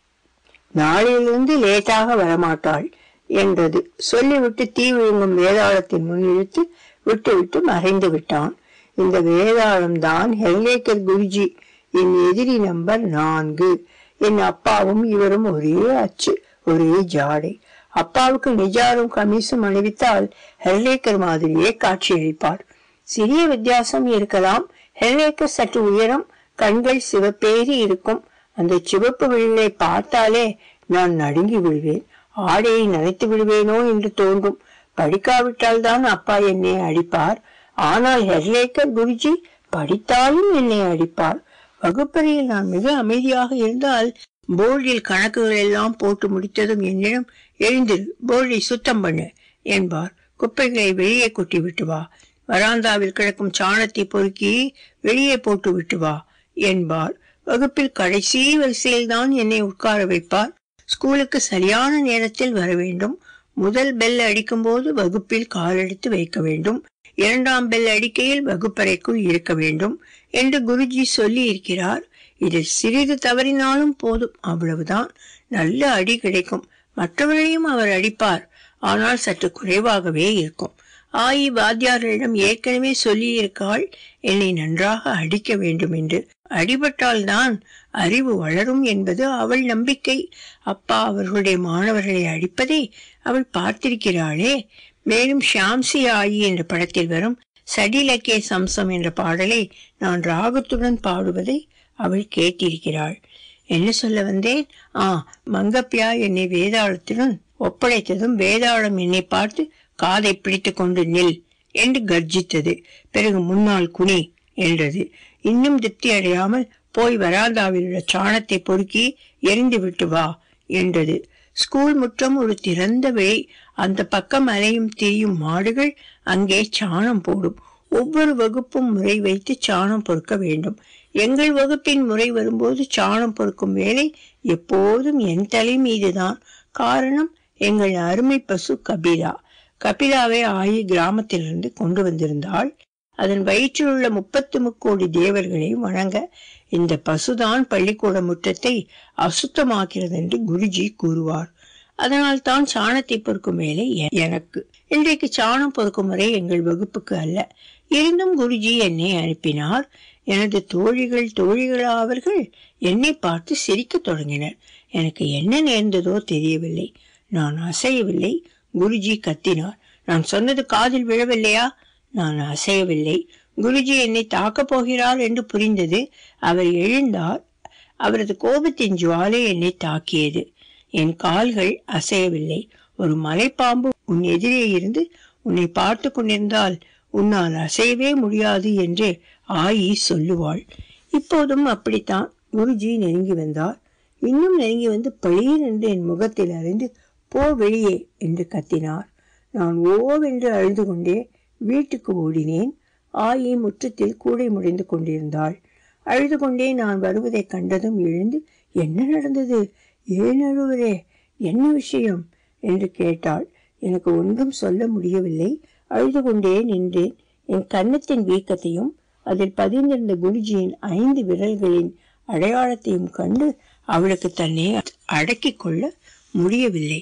நாளையிலிருந்து லேட்டாக வரமாட்டாள் என்றது சொல்லிவிட்டு தீ விழுங்கும் வேதாளத்தின் முன் இழுத்து விட்டு விட்டு மறைந்து விட்டான் இந்த வேதாளம் தான் ஹெல்லேக்கர் குருஜி என் எதிரி நம்பர் நான்கு என் அப்பாவும் இவரும் ஒரே அச்சு ஒரே ஜாடை அப்பாவுக்கு நிஜாரும் கமிசும் அணிவித்தால் ஹெர்லேக்கர் மாதிரியே காட்சியளிப்பார் சிறிய வித்தியாசம் இருக்கலாம் ஹெர்லேக்கர் சற்று உயரம் கண்கள் சிவப்பேறி இருக்கும் அந்த சிவப்பு விழிலை பார்த்தாலே நான் நடுங்கி விடுவேன் ஆடையை நனைத்து விடுவேனோ என்று தோன்றும் படிக்காவிட்டால் தான் அப்பா என்னை அடிப்பார் ஆனால் ஹெர்லேக்கர் குருஜி படித்தாலும் என்னை அடிப்பார் வகுப்பறையில் நான் மிக அமைதியாக இருந்தால் போர்டில் கணக்குகள் எல்லாம் போட்டு முடித்ததும் என்னிடம் எழுந்திரு போர்டை சுத்தம் பண்ணு என்பார் குப்பைகளை வெளியே கொட்டி விட்டு வா வராந்தாவில் கிடக்கும் சாணத்தை பொறுக்கி வெளியே போட்டு விட்டு வா என்பார் வகுப்பில் கடைசி வரிசையில் தான் என்னை உட்கார வைப்பார் ஸ்கூலுக்கு சரியான நேரத்தில் வர வேண்டும் முதல் பெல் அடிக்கும்போது வகுப்பில் காலெடுத்து வைக்க வேண்டும் இரண்டாம் பெல் அடிக்கையில் வகுப்பறைக்குள் இருக்க வேண்டும் என்று குருஜி சொல்லி இருக்கிறார் இதில் சிறிது தவறினாலும் போதும் அவ்வளவுதான் நல்ல அடி கிடைக்கும் மற்றவர்களையும் அவர் அடிப்பார் ஆனால் சற்று குறைவாகவே இருக்கும் ஆயி வாத்தியாரிடம் ஏற்கனவே சொல்லியிருக்காள் என்னை நன்றாக அடிக்க வேண்டும் என்று அடிபட்டால் தான் அறிவு வளரும் என்பது அவள் நம்பிக்கை அப்பா அவர்களுடைய மாணவர்களை அடிப்பதை அவள் பார்த்திருக்கிறாளே மேலும் ஷாம்சி ஆயி என்ற படத்தில் வரும் சடிலக்கே சம்சம் என்ற பாடலை நான் ராகத்துடன் பாடுவதை அவள் கேட்டிருக்கிறாள் என்ன சொல்ல வந்தேன் ஆ மங்கப்பியா என்னை வேதாளத்துடன் ஒப்படைத்ததும் வேதாளம் என்னை பார்த்து காதை பிடித்துக் கொண்டு நில் என்று கர்ஜித்தது பிறகு முன்னால் குனி என்றது இன்னும் திருப்தி அடையாமல் போய் வராந்தாவில் உள்ள சாணத்தை பொறுக்கி எரிந்து விட்டு வா என்றது ஸ்கூல் முற்றம் ஒரு திறந்த வெளி அந்த பக்கம் அலையும் திரியும் மாடுகள் அங்கே சாணம் போடும் ஒவ்வொரு வகுப்பும் முறை வைத்து சாணம் பொறுக்க வேண்டும் எங்கள் வகுப்பின் முறை வரும்போது சாணம் பொறுக்கும் வேலை எப்போதும் என் தலை மீதுதான் காரணம் எங்கள் அருமை பசு கபிலா கபிலாவை ஆயி கிராமத்திலிருந்து கொண்டு வந்திருந்தாள் அதன் வயிற்றில் உள்ள முப்பத்து முக்கோடி தேவர்களை வணங்க இந்த பசுதான் பள்ளிக்கூட முற்றத்தை அசுத்தமாக்கிறது என்று குருஜி கூறுவார் அதனால் தான் சாணத்தை பொறுக்கும் வேலை எ- எனக்கு இன்றைக்கு சாணம் பொறுக்கும் முறை எங்கள் வகுப்புக்கு அல்ல இருந்தும் குருஜி என்னை அனுப்பினார் எனது தோழிகள் தோழிகளா அவர்கள் என்னை பார்த்து சிரிக்கத் தொடங்கினர் எனக்கு என்ன நேர்ந்ததோ தெரியவில்லை நான் அசையவில்லை குருஜி கத்தினார் நான் சொன்னது காதில் விழவில்லையா நான் அசையவில்லை குருஜி என்னை தாக்கப் போகிறார் என்று புரிந்தது அவர் எழுந்தார் அவரது கோபத்தின் ஜுவாலை என்னை தாக்கியது என் கால்கள் அசையவில்லை ஒரு மலைப்பாம்பு உன் எதிரே இருந்து உன்னை பார்த்து கொண்டிருந்தால் உன்னால் அசையவே முடியாது என்று ஆயி சொல்லுவாள் இப்போதும் அப்படித்தான் குருஜி நெருங்கி வந்தார் இன்னும் நெருங்கி வந்து பளீர் என்று என் முகத்தில் அறிந்து போ வெளியே என்று கத்தினார் நான் ஓவென்று அழுது கொண்டே வீட்டுக்கு ஓடினேன் ஆயி முற்றத்தில் கூடை முடைந்து கொண்டிருந்தாள் அழுது கொண்டே நான் வருவதைக் கண்டதும் எழுந்து என்ன நடந்தது ஏன் அழுவரே என்ன விஷயம் என்று கேட்டாள் எனக்கு ஒன்றும் சொல்ல முடியவில்லை அழுது கொண்டே நின்றேன் என் கன்னத்தின் வீக்கத்தையும் அதில் பதிந்திருந்த குருஜியின் ஐந்து விரல்களின் அடையாளத்தையும் கண்டு அவளுக்கு தன்னை அடக்கிக் கொள்ள முடியவில்லை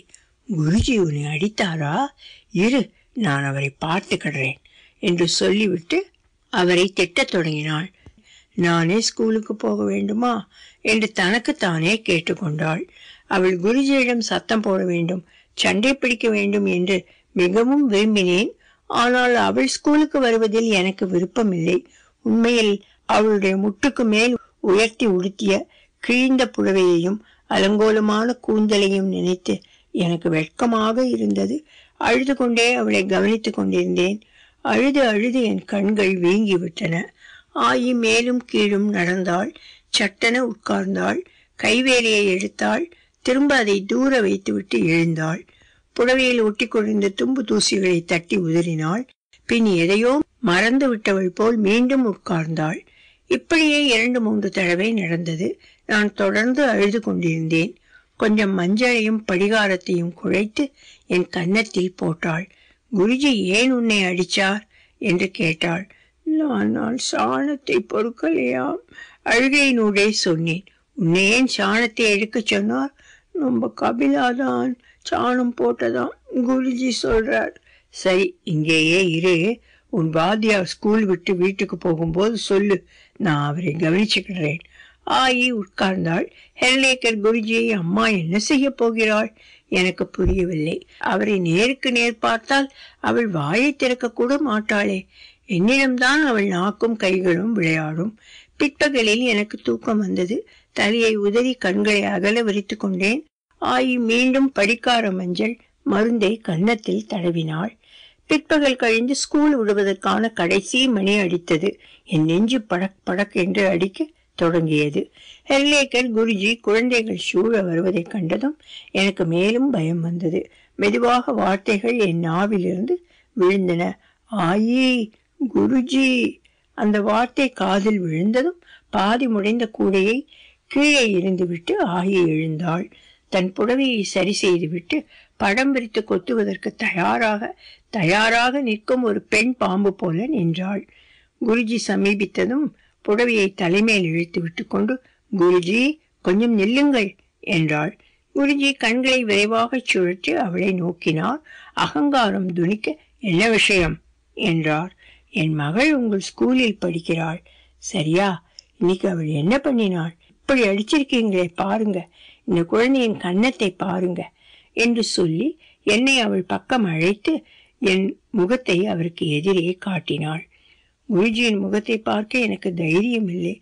குருஜி உன்னை அடித்தாரா இரு நான் அவரை பார்த்துக்கிடுறேன் என்று சொல்லிவிட்டு அவரை திட்டத் தொடங்கினாள் நானே ஸ்கூலுக்கு போக வேண்டுமா என்று தனக்குத்தானே கேட்டுக்கொண்டாள் அவள் குருஜியிடம் சத்தம் போட வேண்டும் சண்டை பிடிக்க வேண்டும் என்று மிகவும் விரும்பினேன் ஆனால் அவள் ஸ்கூலுக்கு வருவதில் எனக்கு விருப்பமில்லை உண்மையில் அவளுடைய முட்டுக்கு மேல் உயர்த்தி உடுத்திய கிழிந்த புடவையையும் அலங்கோலமான கூந்தலையும் நினைத்து எனக்கு வெட்கமாக இருந்தது அழுது கொண்டே அவளை கவனித்துக் கொண்டிருந்தேன் அழுது அழுது என் கண்கள் வீங்கி விட்டன ஆயி மேலும் கீழும் நடந்தாள் சட்டென உட்கார்ந்தாள் கைவேலையை எடுத்தாள் திரும்ப அதை தூர வைத்துவிட்டு எழுந்தாள் புடவையில் ஒட்டி கொண்டிருந்த தும்பு தூசிகளை தட்டி உதறினாள் பின் எதையோ மறந்து விட்டவள் போல் மீண்டும் உட்கார்ந்தாள் இப்படியே இரண்டு மூன்று தடவை நடந்தது நான் தொடர்ந்து அழுது கொண்டிருந்தேன் கொஞ்சம் மஞ்சளையும் படிகாரத்தையும் குழைத்து என் கன்னத்தில் போட்டாள் குருஜி ஏன் உன்னை அடிச்சார் என்று கேட்டாள் நான் நான் சாணத்தை பொறுக்கலையாம் அழுகையினூடே சொன்னேன் உன்னை ஏன் சாணத்தை எடுக்கச் சொன்னார் நம்ம கபிலாதான் சாணம் போட்டதாம் குருஜி சொல்றார் சரி இங்கேயே இரு உன் வாத்தியார் ஸ்கூல் விட்டு வீட்டுக்கு போகும்போது சொல்லு நான் அவரை கவனிச்சுக்கிறேன் ஆயி உட்கார்ந்தாள் ஹெர்லேக்கர் குருஜியை அம்மா என்ன செய்ய போகிறாள் எனக்கு புரியவில்லை அவரை நேருக்கு நேர் பார்த்தால் அவள் வாயை திறக்க கூட மாட்டாளே என்னிடம்தான் அவள் நாக்கும் கைகளும் விளையாடும் பிற்பகலில் எனக்கு தூக்கம் வந்தது தலையை உதறி கண்களை அகல விரித்து கொண்டேன் ஆயி மீண்டும் படிக்கார மஞ்சள் மருந்தை கன்னத்தில் தடவினாள் பிற்பகல் கழிந்து ஸ்கூல் விடுவதற்கான கடைசி மணி அடித்தது என் நெஞ்சு படக் படக் என்று அடிக்க தொடங்கியது ஹெர்லேக்கர் குருஜி குழந்தைகள் சூழ வருவதைக் கண்டதும் எனக்கு மேலும் பயம் வந்தது மெதுவாக வார்த்தைகள் என் நாவிலிருந்து விழுந்தன ஆயி குருஜி அந்த வார்த்தை காதில் விழுந்ததும் பாதி முடைந்த கூடையை கீழே இருந்துவிட்டு ஆயி எழுந்தாள் தன் புடவையை சரி செய்துவிட்டு படம் விரித்து கொத்துவதற்கு தயாராக தயாராக நிற்கும் ஒரு பெண் பாம்பு போல நின்றாள் குருஜி சமீபித்ததும் புடவையை தலைமேல் இழுத்து விட்டு கொண்டு குருஜி கொஞ்சம் நில்லுங்கள் என்றாள் குருஜி கண்களை விரைவாக சுழற்றி அவளை நோக்கினார் அகங்காரம் துணிக்க என்ன விஷயம் என்றார் என் மகள் உங்கள் ஸ்கூலில் படிக்கிறாள் சரியா இன்னைக்கு அவள் என்ன பண்ணினாள் இப்படி அடிச்சிருக்கீங்களே பாருங்க இந்த குழந்தையின் கன்னத்தை பாருங்க என்று சொல்லி என்னை அவள் பக்கம் அழைத்து என் முகத்தை அவருக்கு எதிரே காட்டினாள் குருஜியின் முகத்தை பார்க்க எனக்கு தைரியம் இல்லை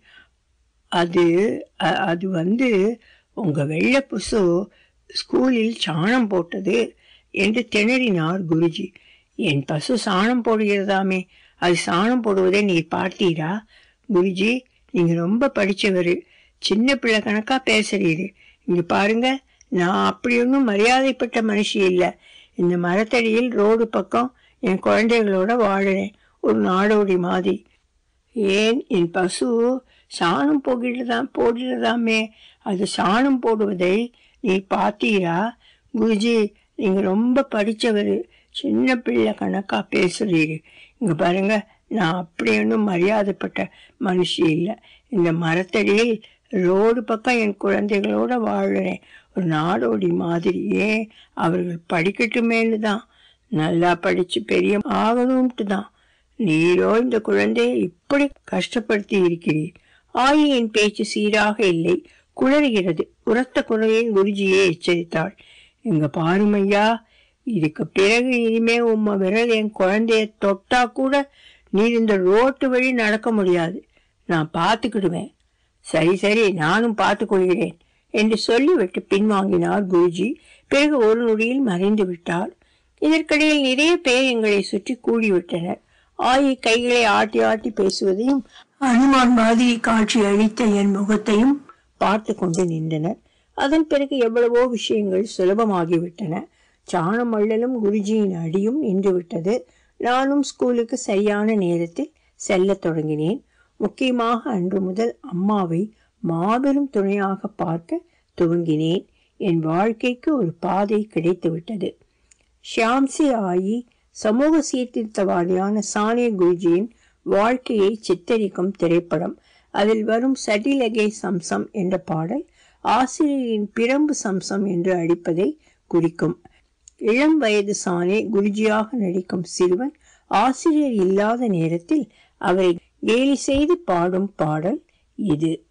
அது அ- அது வந்து உங்க வெள்ளை புசு ஸ்கூலில் சாணம் போட்டது என்று திணறினார் குருஜி என் பசு சாணம் போடுகிறதாமே அது சாணம் போடுவதை நீ பார்த்தீரா குருஜி நீங்க ரொம்ப படிச்சவரு சின்ன பிள்ளை கணக்கா பேசுறீரு இங்க பாருங்க நான் அப்படி ஒன்றும் மரியாதைப்பட்ட மனுஷி இல்லை இந்த மரத்தடியில் ரோடு பக்கம் என் குழந்தைகளோட வாழுறேன் ஒரு நாடோடி மாதிரி ஏன் என் பசு சாணம் போகிறதாம் போடுகிறதாமே அது சாணம் போடுவதை நீ பார்த்தீரா குருஜி நீங்க ரொம்ப படிச்சவரு சின்ன பிள்ளை கணக்கா பேசுறீரு இங்க பாருங்க நான் அப்படி ஒன்றும் மரியாதைப்பட்ட மனுஷி இல்லை இந்த மரத்தடியில் ரோடு பக்கம் என் குழந்தைகளோட வாழுறேன் ஒரு நாடோடி மாதிரியே அவர்கள் படிக்கட்டுமேனு தான் நல்லா படிச்சு பெரிய ஆகணும்ட்டு தான் நீரோ இந்த குழந்தையை இப்படி கஷ்டப்படுத்தி இருக்கிறீர் ஆயியின் பேச்சு சீராக இல்லை குளறுகிறது உரத்த குரலில் குருஜியை எச்சரித்தாள் இங்க பாருமையா இதுக்கு பிறகு இனிமே உம்ம விரல் என் குழந்தைய தொட்டா கூட நீர் இந்த ரோட்டு வழி நடக்க முடியாது நான் பார்த்துக்கிடுவேன் சரி சரி நானும் பார்த்துக் கொள்கிறேன் என்று சொல்லிவிட்டு பின்வாங்கினார் குருஜி பிறகு ஒரு நொடியில் மறைந்து விட்டார் இதற்கிடையில் நிறைய பேர் எங்களை சுற்றி கூடிவிட்டனர் ஆயி கைகளை ஆட்டி ஆட்டி பேசுவதையும் அனுமான் மாதிரி காட்சி அளித்த என் முகத்தையும் பார்த்து கொண்டு நின்றனர் அதன் பிறகு எவ்வளவோ விஷயங்கள் சுலபமாகிவிட்டன சாணம் அள்ளலும் குருஜியின் அடியும் நின்றுவிட்டது நானும் ஸ்கூலுக்கு சரியான நேரத்தில் செல்லத் தொடங்கினேன் முக்கியமாக அன்று முதல் அம்மாவை மாபெரும் துணையாக பார்க்க துவங்கினேன் என் வாழ்க்கைக்கு ஒரு பாதை கிடைத்துவிட்டது ஷியாம்சி ஆயி சமூக சீர்திருத்தவாதியான சானிய குருஜியின் வாழ்க்கையை சித்தரிக்கும் திரைப்படம் அதில் வரும் சடிலகை சம்சம் என்ற பாடல் ஆசிரியரின் பிரம்பு சம்சம் என்று அடிப்பதை குறிக்கும் இளம் வயது சானே குருஜியாக நடிக்கும் சிறுவன் ஆசிரியர் இல்லாத நேரத்தில் அவரை கேலி செய்து பாடும் பாடல் இது